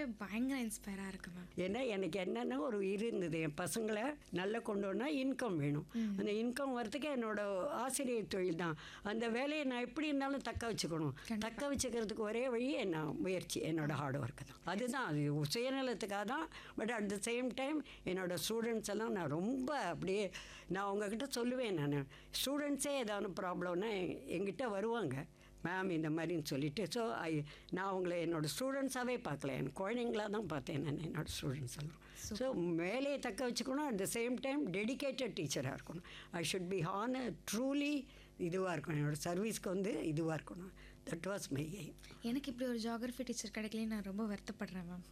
கேட்கவே பயங்கர இன்ஸ்பயராக இருக்கு மேம் ஏன்னா எனக்கு என்னென்ன ஒரு இருந்தது என் பசங்களை நல்லா கொண்டு வரணும் இன்கம் வேணும் அந்த இன்கம் வரதுக்கு என்னோட ஆசிரியர் தொழில் தான் அந்த வேலையை நான் எப்படி இருந்தாலும் தக்க வச்சுக்கணும் தக்க வச்சுக்கிறதுக்கு ஒரே வழி என்ன முயற்சி என்னோட ஹார்ட் ஒர்க்கு தான் அதுதான் அது சுயநலத்துக்காக தான் but at the same time என்னோட ஸ்டூடெண்ட்ஸ் எல்லாம் நான் ரொம்ப அப்படியே நான் உங்ககிட்ட சொல்லுவேன் நான் ஸ்டூடெண்ட்ஸே ஏதாவது ப்ராப்ளம்னா எங்கிட்ட வருவாங்க மேம் இந்த மாதிரின்னு சொல்லிட்டு ஸோ ஐ நான் அவங்கள என்னோட ஸ்டூடெண்ட்ஸாகவே பார்க்கல என் குழந்தைங்களா தான் பார்த்தேன் நான் என்னோட ஸ்டூடெண்ட்ஸ் எல்லாம் ஸோ வேலையை தக்க வச்சுக்கணும் at the same time dedicated டீச்சராக இருக்கணும் ஐ ஷுட் பி ஹான் ட்ரூலி இதுவாக இருக்கணும் என்னோட சர்வீஸ்க்கு வந்து இதுவாக இருக்கணும் தட் வாஸ் மை எய்ம் எனக்கு இப்படி ஒரு ஜியாகிரஃபி டீச்சர் கிடைக்கலன்னு நான் ரொம்ப வருத்தப்படுறேன் மேம்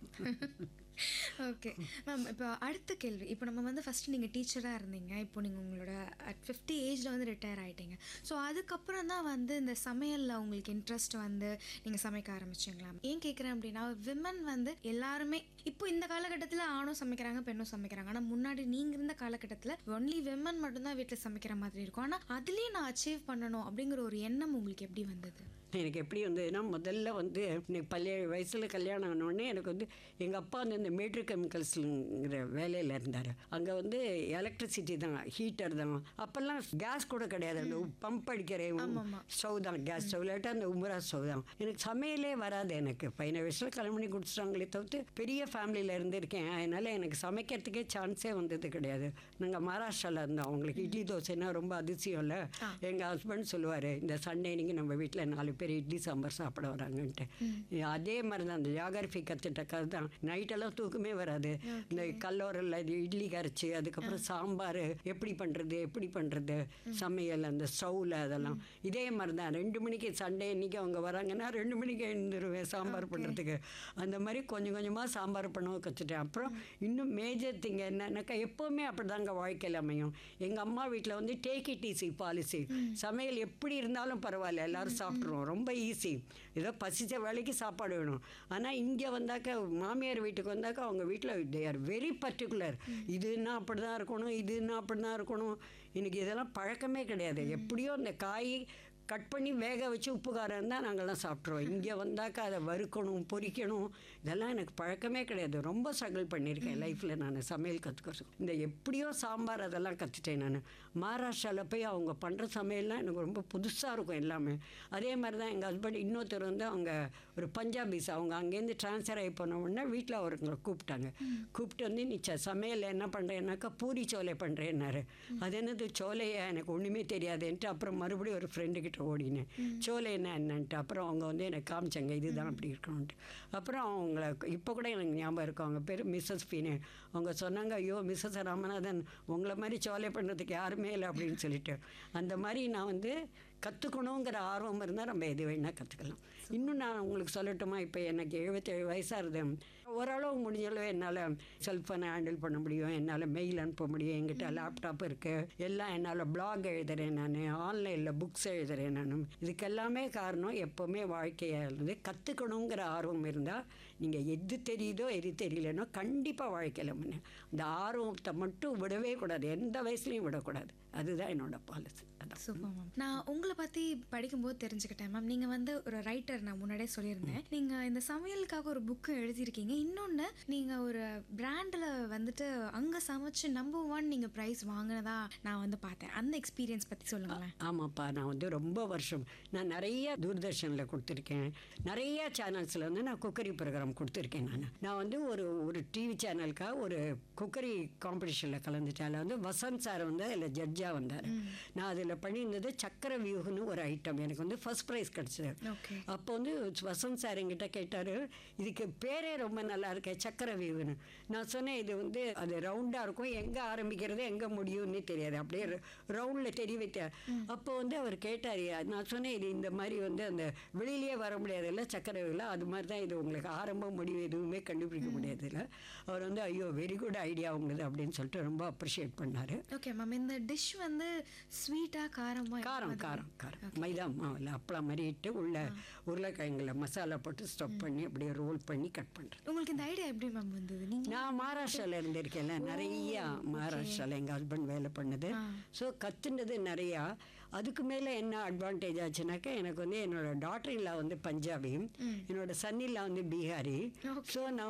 ஓகே மேம் இப்போ அடுத்த கேள்வி இப்போ நம்ம வந்து ஃபஸ்ட்டு நீங்கள் டீச்சராக இருந்தீங்க இப்போ நீங்கள் உங்களோட அட் ஃபிஃப்டி ஏஜில் வந்து ரிட்டையர் ஆகிட்டீங்க ஸோ அதுக்கப்புறம் தான் வந்து இந்த சமையலில் உங்களுக்கு இன்ட்ரெஸ்ட் வந்து நீங்கள் சமைக்க ஆரம்பிச்சிங்களா ஏன் கேட்குறேன் அப்படின்னா விமன் வந்து எல்லாருமே இப்போ இந்த காலகட்டத்தில் ஆணும் சமைக்கிறாங்க பெண்ணும் சமைக்கிறாங்க ஆனால் முன்னாடி நீங்கள் இருந்த காலகட்டத்தில் ஒன்லி விமன் மட்டும்தான் வீட்டில் சமைக்கிற மாதிரி இருக்கும் ஆனால் அதுலேயும் நான் அச்சீவ் பண்ணணும் அப்படிங்கிற ஒரு எண்ணம் உங்களுக்கு எப்படி வந்தது எனக்கு எப்படி வந்ததுன்னா முதல்ல வந்து எனக்கு பல்லேழு வயசில் கல்யாணம் ஆனோடனே எனக்கு வந்து எங்கள் அப்பா வந்து இந்த மேட்ரு கெமிக்கல்ஸுங்கிற வேலையில் இருந்தார் அங்கே வந்து எலக்ட்ரிசிட்டி தான் ஹீட்டர் தான் அப்போல்லாம் கேஸ் கூட கிடையாது அந்த பம்ப் அடிக்கிற ஸ்டவ் தான் கேஸ் ஸ்டவ் இல்லாட்டா அந்த உமரா ஸ்டவ் தான் எனக்கு சமையலே வராது எனக்கு பதினேழு வயசில் கல்யாணம் பண்ணி கொடுத்துட்டாங்களே தவிர்த்து பெரிய ஃபேமிலியில் இருந்திருக்கேன் அதனால் எனக்கு சமைக்கிறதுக்கே சான்ஸே வந்தது கிடையாது நாங்கள் மகாராஷ்டிராவில் இருந்தோம் அவங்களுக்கு இட்லி தோசைன்னா ரொம்ப அதிசயம் இல்லை எங்கள் ஹஸ்பண்ட் சொல்லுவார் இந்த சண்டே நீங்கள் நம்ம வீட்டில் நாலு பேர் இட்லி சாம்பார் சாப்பிட வராங்கன்ட்டு அதே மாதிரி தான் அந்த ஜியாகிரஃபி கற்றுட்ட கதை தான் நைட்டெல்லாம் தூக்கமே வராது இந்த கல்லோரில் இது இட்லி கரைச்சி அதுக்கப்புறம் சாம்பார் எப்படி பண்ணுறது எப்படி பண்ணுறது சமையல் அந்த ஸ்டவ்வில் அதெல்லாம் இதே மாதிரி தான் ரெண்டு மணிக்கு சண்டே இன்னைக்கு அவங்க வராங்கன்னா ரெண்டு மணிக்கு எழுந்துருவேன் சாம்பார் பண்ணுறதுக்கு அந்த மாதிரி கொஞ்சம் கொஞ்சமாக சாம்பார் பண்ணவும் கற்றுட்டேன் அப்புறம் இன்னும் மேஜர் திங் என்னன்னாக்கா எப்போவுமே அப்படி தாங்க வாழ்க்கையில் அமையும் எங்கள் அம்மா வீட்டில் வந்து டேக் இட் ஈஸி பாலிசி சமையல் எப்படி இருந்தாலும் பரவாயில்ல எல்லாரும் சாப்பிட்ருவோம் ரொம்ப ஈஸி ஏதோ பசிச்ச வேலைக்கு சாப்பாடு வேணும் ஆனால் இங்கே வந்தாக்கா மாமியார் வீட்டுக்கு வந்தாக்கா அவங்க வீட்டில் தே ஆர் வெரி பர்டிகுலர் இதுன்னா அப்படி தான் இருக்கணும் இதுன்னா அப்படி தான் இருக்கணும் எனக்கு இதெல்லாம் பழக்கமே கிடையாது எப்படியோ அந்த காய் கட் பண்ணி வேக வச்சு உப்பு காரம் இருந்தால் நாங்கள்லாம் சாப்பிட்ருவோம் இங்கே வந்தாக்கா அதை வறுக்கணும் பொரிக்கணும் இதெல்லாம் எனக்கு பழக்கமே கிடையாது ரொம்ப ஸ்ட்ரகிள் பண்ணியிருக்கேன் லைஃப்பில் நான் சமையல் கற்றுக்க இந்த எப்படியோ சாம்பார் அதெல்லாம் கற்றுட்டேன் நான் மகாராஷ்டிராவில் போய் அவங்க பண்ணுற சமையல்லாம் எனக்கு ரொம்ப புதுசாக இருக்கும் எல்லாமே அதே மாதிரி தான் எங்கள் ஹஸ்பண்ட் இன்னொருத்தர் வந்து அவங்க ஒரு பஞ்சாபிஸ் அவங்க அங்கேருந்து ட்ரான்ஸ்ஃபர் ஆகி போன உடனே வீட்டில் அவருங்களை கூப்பிட்டாங்க கூப்பிட்டு வந்து நீ ச- சமையல் என்ன பண்ணுறேன்னாக்கா பூரி சோலை பண்ணுறேன்னாரு அது என்னது சோலையா எனக்கு ஒன்றுமே தெரியாதுன்ட்டு அப்புறம் மறுபடியும் ஒரு ஃப்ரெண்டு கிட்ட ஓடினேன் சோலை என்ன என்னன்ட்டு அப்புறம் அவங்க வந்து எனக்கு காமிச்சாங்க இதுதான் அப்படி இருக்கணும்ட்டு அப்புறம் அவங்கள இப்போ கூட எனக்கு ஞாபகம் இருக்கும் அவங்க பேர் மிஸ்ஸஸ் பீனு அவங்க சொன்னாங்க ஐயோ மிஸ்ஸஸ் ராமநாதன் உங்களை மாதிரி சோலை பண்ணுறதுக்கு யாருமே இல்லை அப்படின்னு சொல்லிட்டு அந்த மாதிரி நான் வந்து கற்றுக்கணுங்கிற ஆர்வம் இருந்தால் நம்ம எது வேணால் கற்றுக்கலாம் இன்னும் நான் உங்களுக்கு சொல்லட்டுமா இப்போ எனக்கு எழுபத்தேழு வயசாக இருந்தேன் ஓரளவு முடிஞ்சளவு என்னால் செல்ஃபோனை ஹேண்டில் பண்ண முடியும் என்னால் மெயில் அனுப்ப முடியும் என்கிட்ட லேப்டாப் இருக்குது எல்லாம் என்னால் பிளாக் எழுதுறேன் நான் ஆன்லைனில் புக்ஸ் எழுதுறேன் நான் இதுக்கெல்லாமே காரணம் எப்போவுமே வாழ்க்கையாக இருந்து கற்றுக்கணுங்கிற ஆர்வம் இருந்தால் நீங்கள் எது தெரியுதோ எது தெரியலனோ கண்டிப்பாக வாழ்க்கையில் முன்னே அந்த ஆர்வத்தை மட்டும் விடவே கூடாது எந்த வயசுலையும் விடக்கூடாது அதுதான் என்னோட பாலிசி அதான் சூப்பர் மேம் நான் உங்களை பற்றி படிக்கும்போது தெரிஞ்சுக்கிட்டேன் மேம் நீங்கள் வந்து ஒரு ரைட்டர் நான் முன்னாடியே சொல்லியிருந்தேன் நீங்கள் இந்த சமையலுக்காக ஒரு புக்கு எழுதியிருக்கீங்க இன்னொன்று நீங்கள் ஒரு பிராண்டில் வந்துட்டு அங்கே சமைச்சு நம்பர் ஒன் நீங்கள் ப்ரைஸ் வாங்கினதா நான் வந்து பார்த்தேன் அந்த எக்ஸ்பீரியன்ஸ் பற்றி சொல்லுங்களேன் ஆமாப்பா நான் வந்து ரொம்ப வருஷம் நான் நிறைய தூர்தர்ஷனில் கொடுத்துருக்கேன் நிறைய சேனல்ஸில் வந்து நான் குக்கரி ப்ரோக்ராம் கொடுத்துருக்கேன் நான் நான் வந்து ஒரு ஒரு டிவி சேனலுக்காக ஒரு குக்கரி காம்படிஷனில் கலந்துட்டேன் அதில் வந்து வசந்த் சார் வந்து அதில் ஜட்ஜாக வந்தார் நான் அதில் பண்ணியிருந்தது சக்கர வியூகன்னு ஒரு ஐட்டம் எனக்கு வந்து ஃபர்ஸ்ட் ப்ரைஸ் கிடச்சிது ஓகே அப்போ வந்து வசந்த் சார் என்கிட்ட கேட்டார் இதுக்கு பேரே ரொம்ப நல்லா இருக்கே சக்கர வியூன்னு நான் சொன்னேன் இது வந்து அது ரவுண்டாக இருக்கும் எங்கே ஆரம்பிக்கிறது எங்கே முடியும்னு தெரியாது அப்படியே ரவுண்டில் தெரிய வைத்தார் அப்போ வந்து அவர் கேட்டார் நான் சொன்னேன் இது இந்த மாதிரி வந்து அந்த வெளியிலேயே வர முடியாதுல்ல சக்கர வியூவில் அது மாதிரி தான் இது உங்களுக்கு ஆரம்பம் முடிவு எதுவுமே கண்டுபிடிக்க முடியாதுல்ல அவர் வந்து ஐயோ வெரி குட் ஐடியா உங்களுது அப்படின்னு சொல்லிட்டு ரொம்ப அப்ரிஷியேட் பண்ணார் ஓகே மேம் இந்த டிஷ் வந்து ஸ்வீட்டாக காரமாக காரம் காரம் காரம் மைதா மாவில் அப்பளம் மாதிரி இட்டு உள்ள உருளைக்கிழங்குல மசாலா போட்டு ஸ்டப் பண்ணி அப்படியே ரோல் பண்ணி கட் பண்ணுறேன் உங்களுக்கு இந்த ஐடியா எப்படி மேம் வந்தது நீங்கள் நான் மகாராஷ்டிராவில் இருந்திருக்கேன்ல நிறைய மகாராஷ்டிராவில் எங்கள் ஹஸ்பண்ட் வேலை பண்ணது ஸோ கற்றுனது நிறையா அதுக்கு மேலே என்ன அட்வான்டேஜ் ஆச்சுனாக்கா எனக்கு வந்து என்னோட டாட்டர் இல்லா வந்து பஞ்சாபி என்னோட சன் இல்லா வந்து பீகாரி ஸோ நான்